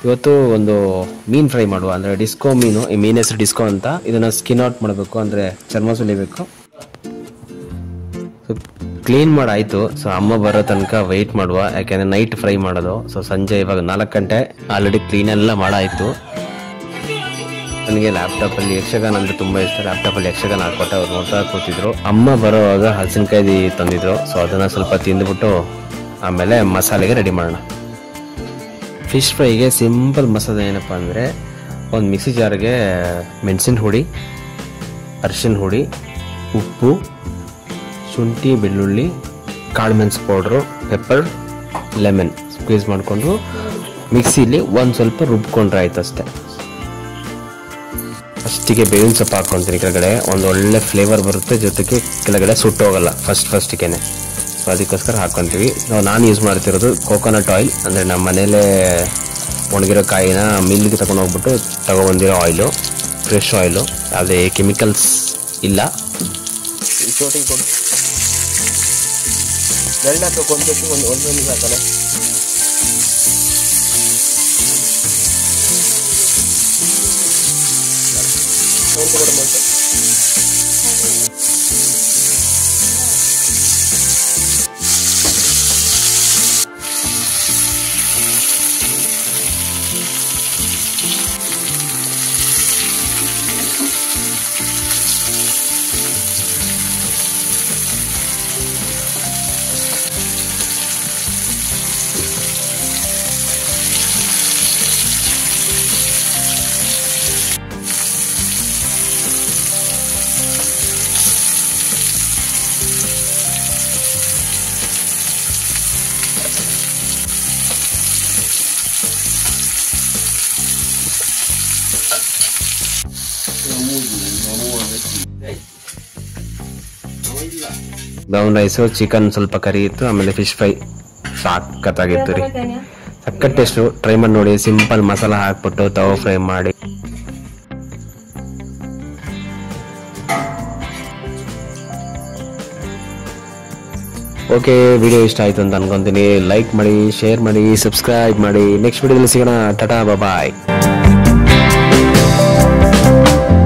ಇವತ್ತು ಒಂದು ಮೀನ್ ಫ್ರೈ ಮಾಡುವ ಅಂದ್ರೆ ಡಿಸ್ಕೋ ಮೀನು ಈ ಮೀನ್ ಹೆಸರು ಡಿಸ್ಕೋ ಅಂತ ಇದನ್ನ ಸ್ಕಿನ್ ಔಟ್ ಮಾಡಬೇಕು ಅಂದ್ರೆ ಚರ್ಮ ಸುಲಿಬೇಕು ಸೊ ಕ್ಲೀನ್ ಮಾಡಾಯ್ತು ಸೊ ಅಮ್ಮ ಬರೋ ತನಕ ವೆಯ್ಟ್ ಮಾಡುವ ಯಾಕೆಂದ್ರೆ ನೈಟ್ ಫ್ರೈ ಮಾಡೋದು ಸೊ ಸಂಜೆ ಇವಾಗ ನಾಲ್ಕು ಗಂಟೆ ಆಲ್ರೆಡಿ ಕ್ಲೀನ್ ಎಲ್ಲ ಮಾಡಾಯ್ತು ನನಗೆ ಲ್ಯಾಪ್ಟಾಪಲ್ಲಿ ಯಕ್ಷಗಾನ ಅಂದ್ರೆ ತುಂಬಾ ಇಷ್ಟ ಲ್ಯಾಪ್ಟಾಪಲ್ಲಿ ಯಕ್ಷಗಾನ ಹಾಕೊಟ್ಟೆ ಅವ್ರು ನೋಡ್ತಾ ಕೂತಿದ್ರು ಅಮ್ಮ ಬರೋವಾಗ ಹಲಸಿನಕಾಯಿ ತಂದಿದ್ರು ಸೊ ಅದನ್ನ ಸ್ವಲ್ಪ ತಿಂದ್ಬಿಟ್ಟು ಆಮೇಲೆ ಮಸಾಲೆಗೆ ರೆಡಿ ಮಾಡೋಣ ಫಿಶ್ ಫ್ರೈಗೆ ಸಿಂಪಲ್ ಮಸಾಲೆ ಏನಪ್ಪ ಅಂದರೆ ಒಂದು ಮಿಕ್ಸಿ ಜಾರ್ಗೆ ಮೆಣಸಿನ ಹುಡಿ ಅರಿಶಿನ ಹುಡಿ ಉಪ್ಪು ಶುಂಠಿ ಬೆಳ್ಳುಳ್ಳಿ ಕಾಳು ಮೆಣಸು ಪೌಡ್ರು ಪೆಪ್ಪರ್ ಲೆಮನ್ ಸ್ಕ್ವೀಸ್ ಮಾಡಿಕೊಂಡು ಮಿಕ್ಸಿಲಿ ಒಂದು ಸ್ವಲ್ಪ ರುಬ್ಕೊಂಡ್ರೆ ಆಯ್ತು ಅಷ್ಟೇ ಫಸ್ಟಿಗೆ ಬೇವಿನ ಸೊಪ್ಪು ಹಾಕ್ಕೊಂತೀನಿ ಕೆಳಗಡೆ ಒಂದು ಒಳ್ಳೆ ಫ್ಲೇವರ್ ಬರುತ್ತೆ ಜೊತೆಗೆ ಕೆಳಗಡೆ ಸುಟ್ಟೋಗಲ್ಲ ಫಸ್ಟ್ ಫಸ್ಟಿಗೆನೆ ಸೊ ಅದಕ್ಕೋಸ್ಕರ ಹಾಕ್ಕೊಂತೀವಿ ನಾವು ನಾನು ಯೂಸ್ ಮಾಡ್ತಿರೋದು ಕೋಕೋನಟ್ ಆಯಿಲ್ ಅಂದರೆ ನಮ್ಮ ಮನೇಲೇ ಒಣಗಿರೋ ಕಾಯಿನ ಮಿಲ್ಗೆ ತಗೊಂಡು ಹೋಗ್ಬಿಟ್ಟು ತಗೊಬಂದಿರೋ ಆಯಿಲು ಫ್ರೆಶ್ ಆಯಿಲು ಯಾವುದೇ ಕೆಮಿಕಲ್ಸ್ ಇಲ್ಲ ಚೋಟಿಗೆ ಕೊಡು ಎರಡು ಹಾಕಬೇಕು ಒಂದು ಒಂದು ಒಂದು ನಿಮಿಷ ಹಾಕಲ್ಲ ಒಂದು ಕೊಡು ಮತ್ತೆ ಬ್ರೌನ್ ರೈಸು ಚಿಕನ್ ಸ್ವಲ್ಪ ಕರಿ ಇತ್ತು ಆಮೇಲೆ ಫಿಶ್ ಫ್ರೈ ಸಾಕತ್ತಾಗಿತ್ತು ರೀ ಸಕ್ಕತ್ ಟೇಸ್ಟು ಟ್ರೈ ಮಾಡಿ ನೋಡಿ ಸಿಂಪಲ್ ಮಸಾಲ ಹಾಕ್ಬಿಟ್ಟು ತವ ಫ್ರೈ ಮಾಡಿ ಓಕೆ ವಿಡಿಯೋ ಇಷ್ಟ ಆಯ್ತು ಅಂತ ಅನ್ಕೊಂತೀನಿ ಲೈಕ್ ಮಾಡಿ ಶೇರ್ ಮಾಡಿ ಸಬ್ಸ್ಕ್ರೈಬ್ ಮಾಡಿ ನೆಕ್ಸ್ಟ್ ವಿಡಿಯೋದಲ್ಲಿ ಸಿಗೋಣ ಟಟಾ ಬಾಯ್